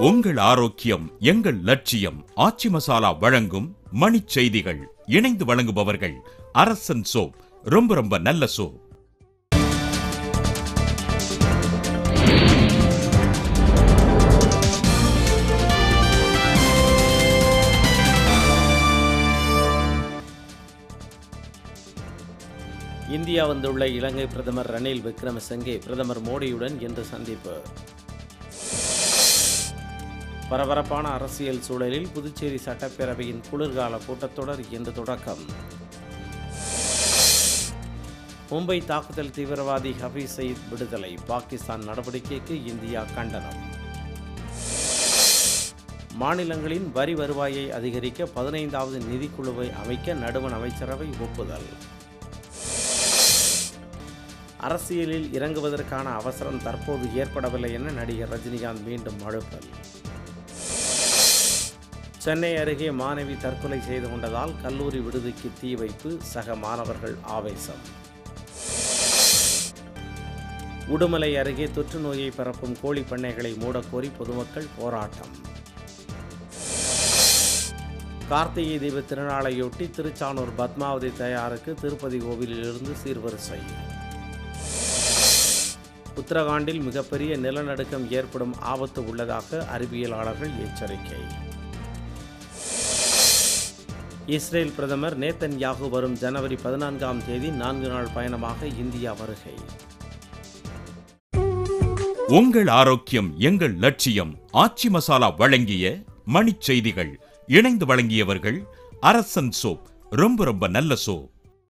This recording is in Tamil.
உங்கள் ஆரோக்கியம் எங்கள் லட்சியம் ஆச்சி மசாலா வழங்கும் மணிச் செய்திகள் இணைந்து வழங்குபவர்கள் அரசன் சோப் ரொம்ப ரொம்ப நல்ல சோப் இந்தியா வந்துள்ள இலங்கை பிரதமர் ரணில் விக்ரமசிங்கே பிரதமர் மோடியுடன் இன்று சந்திப்பு பரபரப்பான அரசியல் சூழலில் புதுச்சேரி சட்டப்பேரவையின் குளிர்கால கூட்டத்தொடர் இன்று தொடக்கம் மும்பை தாக்குதல் தீவிரவாதி ஹபீஸ் சயீத் விடுதலை பாகிஸ்தான் நடவடிக்கைக்கு இந்தியா கண்டனம் மாநிலங்களின் வரி வருவாயை அதிகரிக்க பதினைந்தாவது நிதிக்குழுவை அமைக்க நடுவண் அமைச்சரவை ஒப்புதல் அரசியலில் இறங்குவதற்கான அவசரம் தற்போது ஏற்படவில்லை என நடிகர் ரஜினிகாந்த் மீண்டும் அழுத்தல் சென்னை அருகே மாணவி தற்கொலை செய்து கொண்டதால் கல்லூரி விடுதிக்கு தீ வைப்பு சக மாணவர்கள் ஆவேசம் உடுமலை அருகே தொற்று நோயை பரப்பும் கோழி பண்ணைகளை மூடக்கோரி பொதுமக்கள் போராட்டம் கார்த்திகை தீப திருநாளையொட்டி திருச்சானூர் பத்மாவதி தயாருக்கு திருப்பதி கோவிலிலிருந்து சீர்வரிசை உத்தரகாண்டில் மிகப்பெரிய நிலநடுக்கம் ஏற்படும் ஆபத்து உள்ளதாக அறிவியலாளர்கள் எச்சரிக்கை இஸ்ரேல் பிரதமர் நேத்தன் யாகு வரும் ஜனவரி பதினான்காம் தேதி நான்கு நாள் பயணமாக இந்தியா வருகை உங்கள் ஆரோக்கியம் எங்கள் லட்சியம் ஆச்சி மசாலா வழங்கிய மணிச் செய்திகள் இணைந்து வழங்கியவர்கள் அரசன் சோப் ரொம்ப ரொம்ப நல்ல சோப்